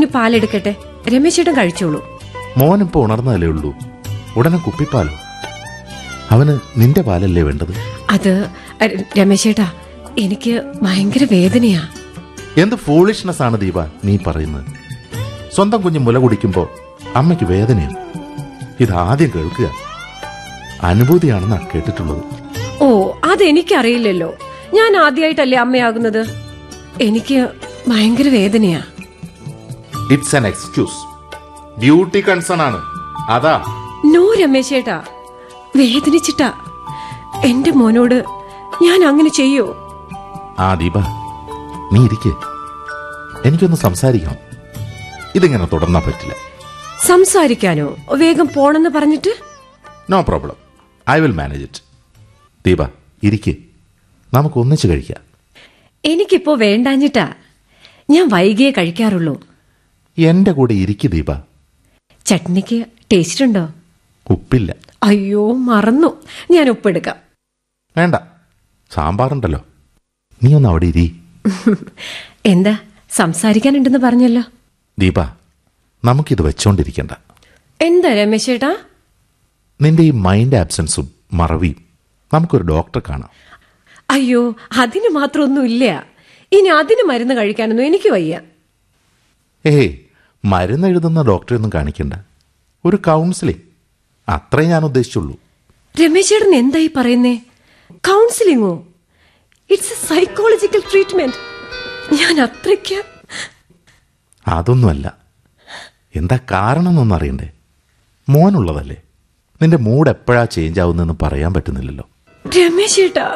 ഞാനിനി പാലെടുക്കട്ടെ രമേശേട്ടൻ കഴിച്ചോളൂ മോനിപ്പോ ഉണർന്നതല്ലേ ഉള്ളൂ ഉടനെ കുപ്പിപ്പാലോ അവന് നിന്റെ പാലല്ലേ വേണ്ടത് അത് അ, രമേശേട്ടാ എനിക്ക് ഭയങ്കര വേദനയാ എന്ത് ഫൂളിഷ്നെസ് ആണ് ദീപ നീ പറയുന്നത് സ്വന്തം കുഞ്ഞ് മുല കുടിക്കുമ്പോ അമ്മയ്ക്ക് വേദനയാണ് ഇതാദ്യം കേൾക്കുക അനുഭൂതിയാണെന്നാ കേട്ടിട്ടുള്ളത് ഓ അതെനിക്കറിയില്ലല്ലോ ഞാൻ ആദ്യമായിട്ടല്ലേ അമ്മയാകുന്നത് എനിക്ക് ഭയങ്കര വേദനയാ it's an excuse duty concern ആണ് അതാ നോ രമേശേട്ടാ വേദനിച്ചിട്ടാ എന്റെ മോനോട് ഞാൻ അങ്ങനെ ചെയ്യോ ആ ദീപ നീ ഇരിക്കേ എനിക്കൊന്ന് സംസാരിക്കണം ഇതിങ്ങനെ തുടർന്നാ പറ്റില്ല സംസാരിക്കാനോ വേഗം പോണെന്ന് പറഞ്ഞിട്ട് no problem I will manage it Deepa ഇരിക്കേ നമുക്ക് ഒന്നിച്ച് കഴിക്കാം എനിക്കിപ്പോ വേണ്ടാഞ്ഞിട്ടാ ഞാൻ വൈകിയേ കഴിക്കാറുള്ളൂ എന്റെ കൂടെ ഇരിക്കു ദീപ ചട്നിക്ക് ടേസ്റ്റ് ഉണ്ടോ ഉപ്പില്ല അയ്യോ മറന്നു ഞാൻ ഉപ്പെടുക്കാം വേണ്ട സാമ്പാറുണ്ടല്ലോ നീ ഒന്ന് അവിടെ ഇരി എന്താ സംസാരിക്കാനുണ്ടെന്ന് പറഞ്ഞല്ലോ ദീപ നമുക്കിത് വെച്ചോണ്ടിരിക്കണ്ട എന്താ രമേശേട്ടാ നിന്റെ ഈ മൈൻഡ് ആബ്സെൻസും മറവിയും നമുക്കൊരു ഡോക്ടറെ കാണാം അയ്യോ അതിന് മാത്രമൊന്നും ഇല്ല ഇനി അതിന് മരുന്ന് കഴിക്കാനൊന്നും എനിക്ക് വയ്യ ഏയ് മരുന്ന് എഴുതുന്ന ഡോക്ടറെ ഒന്നും കാണിക്കണ്ട ഒരു കൗൺസിലിംഗ് അത്രേ ഞാൻ ഉദ്ദേശിച്ചുള്ളൂ രമേശേട്ടൻ എന്തായി പറയുന്നേ കൗൺസിലിങ്ങോ ഇറ്റ്സ് എ സൈക്കോളജിക്കൽ ട്രീറ്റ്മെന്റ് ഞാൻ അത്രയ്ക്ക് അതൊന്നുമല്ല എന്താ കാരണം എന്നൊന്നും അറിയണ്ടേ മോനുള്ളതല്ലേ നിന്റെ മൂഡ് എപ്പോഴാ ചേഞ്ച് ആവുന്നതെന്ന് പറയാൻ പറ്റുന്നില്ലല്ലോ രമേശേട്ടാ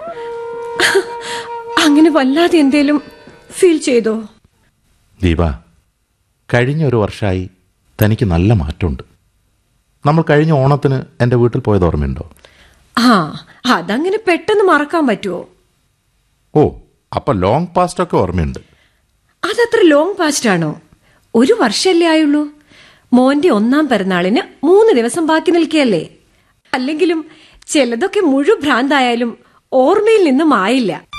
അങ്ങനെ വല്ലാതെ എന്തേലും ഫീൽ ചെയ്തോ ദീപ കഴിഞ്ഞ ഒരു വർഷമായി തനിക്ക് നല്ല മാറ്റമുണ്ട് നമ്മൾ കഴിഞ്ഞ ഓണത്തിന് എൻ്റെ വീട്ടിൽ പോയത് ഓർമ്മയുണ്ടോ ആ അതങ്ങനെ പെട്ടെന്ന് മറക്കാൻ പറ്റുമോ ഓ അപ്പൊ ലോങ് പാസ്റ്റ് ഒക്കെ ഓർമ്മയുണ്ട് അതത്ര ലോങ് പാസ്റ്റ് ആണോ ഒരു വർഷല്ലേ ആയുള്ളൂ മോന്റെ ഒന്നാം പിറന്നാളിന് മൂന്ന് ദിവസം ബാക്കി നിൽക്കുകയല്ലേ അല്ലെങ്കിലും ചിലതൊക്കെ മുഴുഭ്രാന്തായാലും ഓർമ്മയിൽ നിന്നും ആയില്ല